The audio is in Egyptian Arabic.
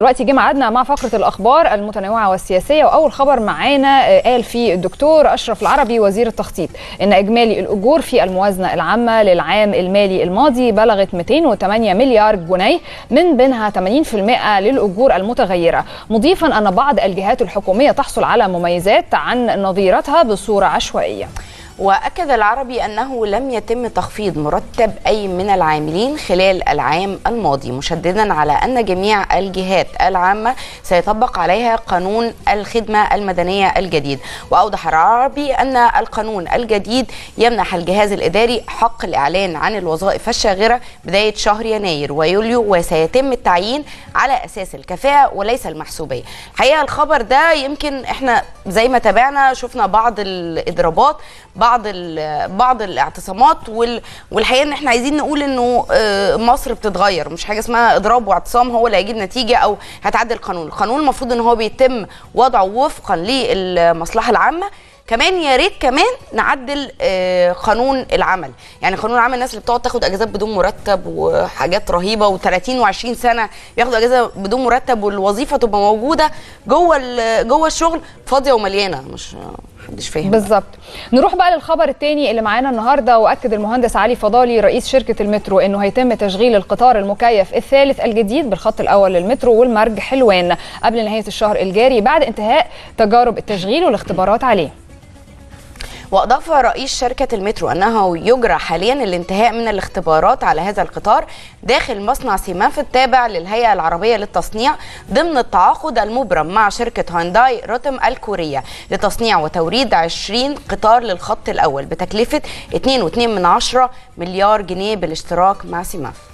دلوقتي جه ميعادنا مع فقره الاخبار المتنوعه والسياسيه واول خبر معانا قال فيه الدكتور اشرف العربي وزير التخطيط ان اجمالي الاجور في الموازنه العامه للعام المالي الماضي بلغت 208 مليار جنيه من بينها 80% للاجور المتغيره مضيفا ان بعض الجهات الحكوميه تحصل على مميزات عن نظيرتها بصوره عشوائيه واكد العربي انه لم يتم تخفيض مرتب اي من العاملين خلال العام الماضي مشددا على ان جميع الجهات العامه سيطبق عليها قانون الخدمه المدنيه الجديد واوضح العربي ان القانون الجديد يمنح الجهاز الاداري حق الاعلان عن الوظائف الشاغره بدايه شهر يناير ويوليو وسيتم التعيين على اساس الكفاءه وليس المحسوبيه الحقيقه الخبر ده يمكن احنا زي ما تابعنا شفنا بعض الاضرابات بعض بعض الاعتصامات والحقيقه ان احنا عايزين نقول انه مصر بتتغير مش حاجه اسمها اضراب واعتصام هو اللي هيجيب نتيجه او هتعدل القانون القانون المفروض ان هو بيتم وضعه وفقا للمصلحه العامه كمان يا ريت كمان نعدل قانون العمل يعني قانون العمل الناس اللي بتقعد تاخد اجازات بدون مرتب وحاجات رهيبه و30 و20 سنه بياخدوا اجازه بدون مرتب والوظيفه تبقى موجوده جوه جوه الشغل فاضيه ومليانه مش محدش فاهم بالظبط نروح بقى للخبر الثاني اللي معانا النهارده واكد المهندس علي فضالي رئيس شركه المترو انه هيتم تشغيل القطار المكيف الثالث الجديد بالخط الاول للمترو والمرج حلوان قبل نهايه الشهر الجاري بعد انتهاء تجارب التشغيل والاختبارات عليه واضاف رئيس شركه المترو انه يجرى حاليا الانتهاء من الاختبارات على هذا القطار داخل مصنع سيماف التابع للهيئه العربيه للتصنيع ضمن التعاقد المبرم مع شركه هونداي روتم الكوريه لتصنيع وتوريد 20 قطار للخط الاول بتكلفه 2.2 مليار جنيه بالاشتراك مع سيماف